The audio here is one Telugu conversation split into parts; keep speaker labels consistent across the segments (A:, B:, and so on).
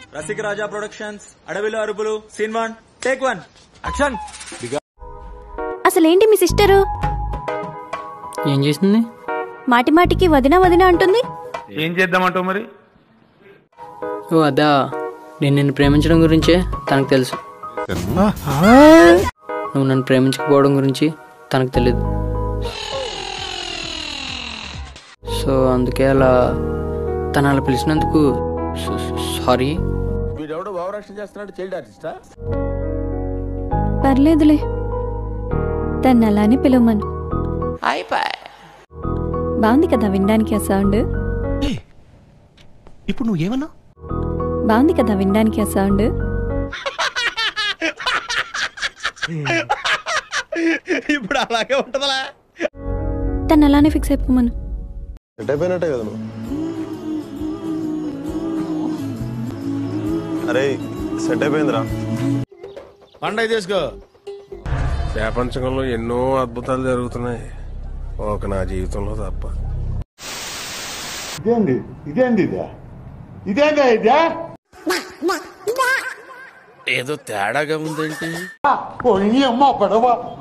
A: రసిక రాజా ప్రొడక్షన్స్ అడవిలో అరుపులు scene one take one action
B: అసలేంటి మీ సిస్టరు
C: ఏం చేసింది
B: మాటి మాటికి వదిన వదిన అంటుంది
D: ఏం చేద్దామంటావు మరి
C: ఓ అదా నేను నిన్ను ప్రేమించడం గురించే తనకు తెలుసు నువ్వు నన్ను ప్రేమించకపోవడం గురించి తనకు తెలియదు సో అందుకే అలా తను అలా పిలిచినందుకు సారీ
E: వీడెవడో భావరక్షణ చేస్తున్నాడు చైల్డ్ ఆర్టిస్టా
B: పర్లేదులే తను అలానే పిలవమను బాగుంది కదా వినడానికి ఆ సౌండ్
F: ఇప్పుడు నువ్వు ఏమన్నా
B: బాగుంది కదా వినడానికి ఆ సౌండ్
E: ఇప్పుడు అలాగే ఉంటదలా
B: తను అలానే ఫిక్స్ అయిపోమను
G: సెట్ అయిపోయినట్టే కదా నువ్వు అరే సెట్ అయిపోయిందిరా
E: పండగ చేసుకో
G: ప్రపంచంలో ఎన్నో అద్భుతాలు జరుగుతున్నాయి ఒక నా జీవితంలో తప్ప
H: ఇదేంది ఇదేంది ఇదే ఇదేందా ఇదే
E: ఏదో తేడాగా ఉందేంటి
H: ఓ ఈ అమ్మ పడవ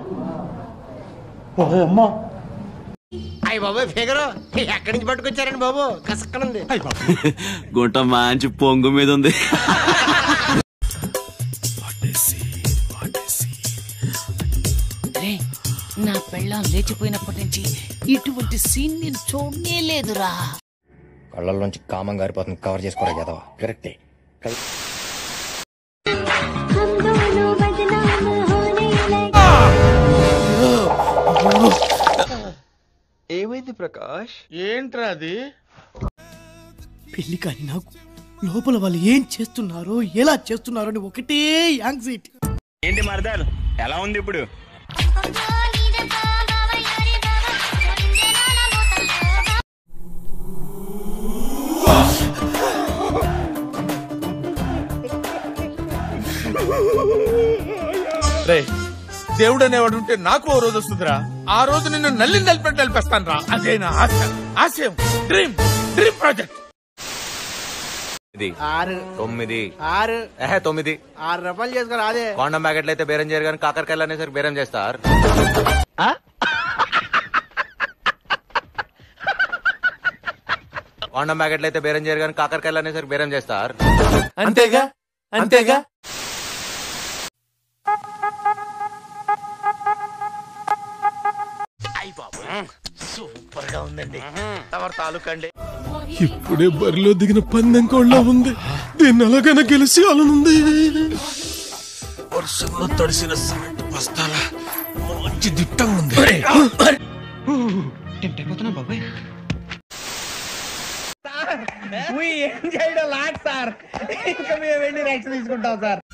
H: ఓ అమ్మ
F: అయ్య బాబు ఫిగర్ ఎక్కడి నుంచి పట్టుకొచ్చారండి బాబు కసక్కనుంది
A: గుంట మంచి పొంగు మీద ఉంది
I: నా పెళ్ళం లేచిపోయినప్పటి నుంచి ఇటువంటి సీన్ నేను చూడనే లేదురా
F: కళ్ళల్లోంచి కామం గారిపోతుంది కవర్ చేసుకోరా కదా కరెక్టే
E: ఏమైంది ప్రకాష్ ఏంట్రా అది
J: పెళ్లి కాని నాకు లోపల వాళ్ళు ఏం చేస్తున్నారో ఎలా చేస్తున్నారో అని ఒకటే యాంగ్జైటీ
D: ఏంటి మరదల్ ఎలా ఉంది ఇప్పుడు
E: రే దేవుడు అనేవాడు ఉంటే నాకు ఓ రోజు వస్తుందిరా ఆ రోజు నిన్ను నల్లి నలిపెట్టి నలిపేస్తాను రా అదే నా ఆశ ఆశయం డ్రీమ్ డ్రీమ్ ప్రాజెక్ట్
F: ఆరు
A: తొమ్మిది
F: ఆరు
A: ఏహే తొమ్మిది
F: ఆరు రూపాయలు చేసుకోరా అదే
A: కొండం ప్యాకెట్లు అయితే బేరం చేయరు కానీ కాకరకాయలు అనేసరికి బేరం చేస్తారు కొండం ప్యాకెట్లు అయితే బేరం చేయరు కానీ కాకరకాయలు అనేసరికి బేరం చేస్తారు
E: అంతేగా అంతేగా
F: సూపర్ గా ఉందండి తమరు తాలూకా అండి
G: ఇప్పుడే బరిలో దిగిన పందెం కోళ్ళ ఉంది దీన్ని ఎలాగైనా గెలిచి అలానుంది వర్షంలో తడిసిన సిమెంట్ బస్తాల మంచి దిట్టంగా ఉంది
F: ఏం చేయడం లాట్ సార్ ఇంకా మేము వెళ్ళి రెక్స్ తీసుకుంటాం సార్